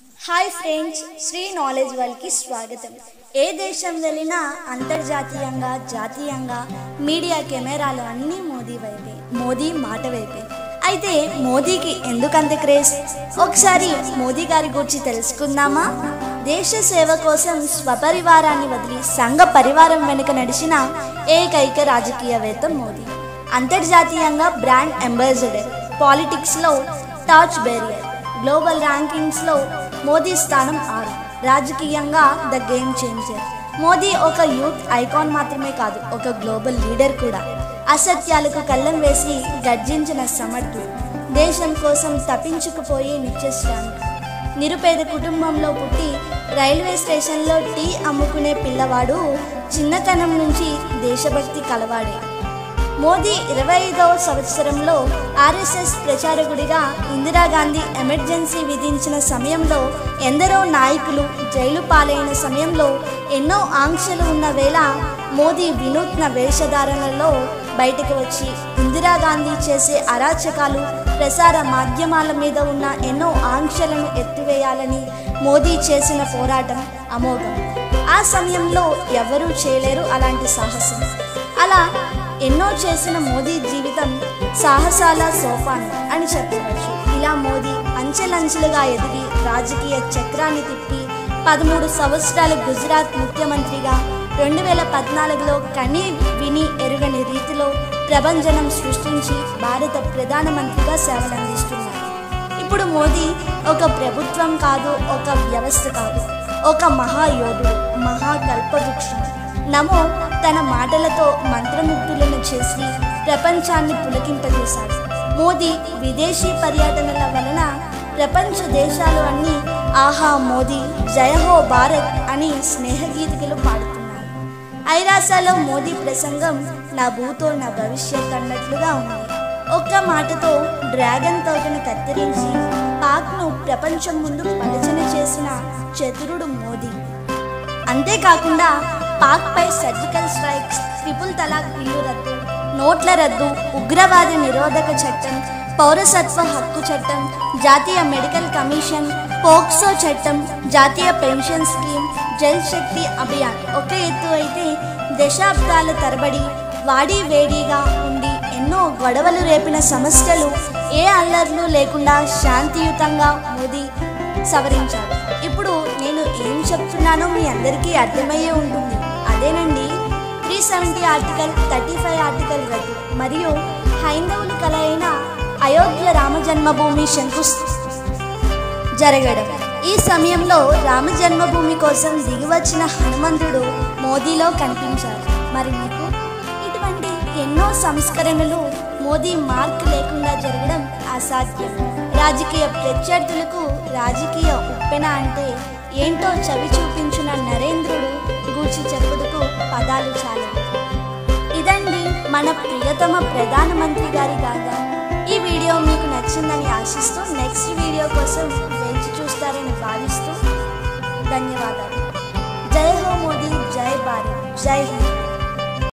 hi friends Sri knowledge వరల్డ్కి స్వాగతం ఏ దేశం వెళ్ళినా అంతర్జాతీయంగా జాతీయంగా మీడియా కెమెరాలు అన్నీ మోదీ వైపే మోదీ మాట వైపే అయితే మోదీకి ఎందుకంత క్రేజ్ ఒకసారి మోదీ గారి గురించి తెలుసుకుందామా దేశ సేవ కోసం స్వపరివారాన్ని వదిలి సంఘ పరివారం వెనుక నడిచిన ఏకైక రాజకీయవేత్త మోదీ అంతర్జాతీయంగా బ్రాండ్ అంబాసిడర్ పాలిటిక్స్లో టార్చ్ బేరియర్ గ్లోబల్ ర్యాంకింగ్స్లో మోదీ స్థానం ఆరు రాజకీయంగా ద గేమ్ చేంజర్ మోదీ ఒక యూత్ ఐకాన్ మాత్రమే కాదు ఒక గ్లోబల్ లీడర్ కూడా అసత్యాలకు కళ్ళం వేసి గర్జించిన సమర్థుడు దేశం కోసం తప్పించుకుపోయి నిత్యశ్రామికుడు నిరుపేద కుటుంబంలో పుట్టి రైల్వే స్టేషన్లో టీ అమ్ముకునే పిల్లవాడు చిన్నతనం నుంచి దేశభక్తి కలవాడే మోదీ ఇరవై ఐదవ సంవత్సరంలో ఆర్ఎస్ఎస్ ప్రచారకుడిగా ఇందిరాగాంధీ ఎమర్జెన్సీ విధించిన సమయంలో ఎందరో నాయకులు జైలు పాలైన సమయంలో ఎన్నో ఆంక్షలు ఉన్న వేళ మోదీ వినూత్న వేషధారణలో బయటకు వచ్చి ఇందిరాగాంధీ చేసే అరాచకాలు ప్రసార మాధ్యమాల మీద ఉన్న ఎన్నో ఆంక్షలను ఎత్తివేయాలని మోదీ చేసిన పోరాటం అమోఘం ఆ సమయంలో ఎవరూ చేయలేరు అలాంటి సాహసం అలా ఎన్నో చేసిన మోదీ జీవితం సాహసాల సోపానం అని చెప్పవచ్చు ఇలా మోదీ అంచెలంచెలుగా ఎదిగి రాజకీయ చక్రాన్ని తిప్పి పదమూడు సంవత్సరాలు గుజరాత్ ముఖ్యమంత్రిగా రెండు వేల పద్నాలుగులో కనీ విని ఎరుగని రీతిలో ప్రభంజనం సృష్టించి భారత ప్రధానమంత్రిగా సేవలందిస్తున్నారు ఇప్పుడు మోదీ ఒక ప్రభుత్వం కాదు ఒక వ్యవస్థ కాదు ఒక మహాయోధుడు మహాకల్పవృక్షం నమో తన మాటలతో మంత్రముగ్ధులను చేసి ప్రపంచాన్ని పులకింపజేశాడు మోదీ విదేశీ పర్యటనల వలన ప్రపంచ దేశాలు అన్నీ ఆహా మోదీ జయహో భారత్ అని స్నేహగీతికలు పాడుతున్నాయి ఐరాసాలో మోదీ ప్రసంగం నా భూతో నా భవిష్యత్ అన్నట్లుగా ఉంది ఒక్క మాటతో డ్రాగన్ తోకను కత్తిరించి పాక్ను ప్రపంచం ముందు పలచన చేసిన చతురుడు మోదీ అంతేకాకుండా పాక్పై surgical strikes triple talaq bill రద్దు నోట్ల రద్దు ఉగ్రవాద నిరోధక చట్టం పౌరసత్వ హక్కు చట్టం జాతీయ మెడికల్ కమిషన్ పోక్సో చట్టం జాతీయ పెన్షన్ స్కీమ్ జల్ శక్తి అభియాన్ ఒక ఎత్తు అయితే దశాబ్దాల తరబడి వాడి వేడిగా ఉండి ఎన్నో గొడవలు రేపిన సమస్యలు ఏ అల్లర్లు లేకుండా శాంతియుతంగా మోదీ సవరించారు ఇప్పుడు నేను ఏం చెప్తున్నానో మీ అందరికీ అర్థమయ్యే ఉంటుంది అదేనండి three seventy article thirty five article రద్దు మరియు హైందవులు కల అయిన అయోధ్య రామ జన్మభూమి శంకు జరగడం ఈ సమయంలో రామ జన్మభూమి కోసం దిగివచ్చిన హనుమంతుడు మోదీలో కనిపించారు మరి మీకు ఇటువంటి ఎన్నో సంస్కరణలు మోదీ మార్క్ లేకుండా జరగడం అసాధ్యం రాజకీయ ప్రత్యర్థులకు రాజకీయ ఉప్పెన అంటే ఏంటో చవి చూపించిన నరేంద్రుడు గూర్చి చెప్పుటకు పదాలు చాలవు ఇదండి మన ప్రియతమ ప్రధానమంత్రి గారి గాథ ఈ వీడియో మీకు నచ్చిందని ఆశిస్తూ నెక్స్ట్ వీడియో కోసం వేచి చూస్తారని భావిస్తూ ధన్యవాదాలు జై హో మోదీ జై భారత్ జై హింద్